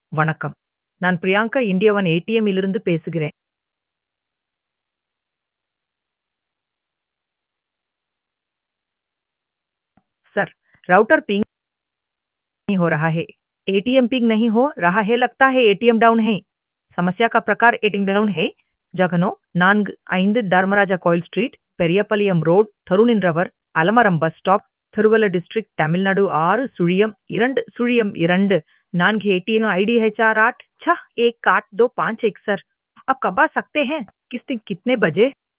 வணக்கம். நான் Priyanka India one ATM இலிருந்து பேசுகிறேன். सर, राउटर पिंग नहीं हो रहा है। एटीएम पिंग नहीं हो रहा है लगता है एटीएम डाउन है। समस्या का प्रकार एटीएम डाउन है. ஜகனோ நான்கு ஐந்து தர்மராஜா கோயில் ஸ்ட்ரீட் பெரியபாளையம் ரோட் தருணின்றவர் Alamaram bus stop Tiruvallur district Tamil Nadu ஆறு சுழியம் இரண்டு சுழியம் இரண்டு नानग एटीएम आईडी है चार आठ छह एक आठ दो पाँच एक सर आप कब आ सकते हैं किस दिन कितने बजे